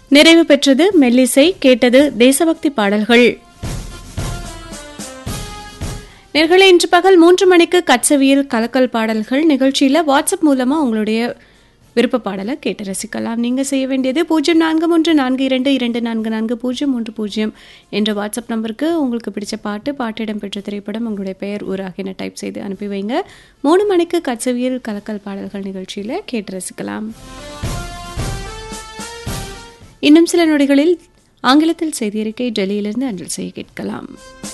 நிறைவு பெற்றது மெல்லிசை கேட்டது தேசபக்தி பாடல்கள் நேர்களை இன்று பகல் மூன்று மணிக்கு கச்சவியல் கலக்கல் பாடல்கள் நிகழ்ச்சியில் வாட்ஸ்அப் மூலமா உங்களுடைய விருப்ப பாடலை கேட்டு ரசிக்கலாம் நீங்கள் செய்ய வேண்டியது பூஜ்ஜியம் நான்கு மூன்று நான்கு இரண்டு இரண்டு நான்கு நான்கு பூஜ்ஜியம் மூன்று பூஜ்ஜியம் என்ற வாட்ஸ்அப் நம்பருக்கு உங்களுக்கு பிடிச்ச பாட்டு பாட்டு இடம்பெற்ற திரைப்படம் உங்களுடைய பெயர் ஊர் ஆகியன டைப் செய்து அனுப்பி வைங்க மூணு மணிக்கு கச்சவியல் கலக்கல் பாடல்கள் நிகழ்ச்சியில் கேட்டு ரசிக்கலாம் இன்னும் சில நொடிகளில் ஆங்கிலத்தில் செய்தியறிக்கை டெல்லியிலிருந்து அஞ்சல் செய்ய கேட்கலாம்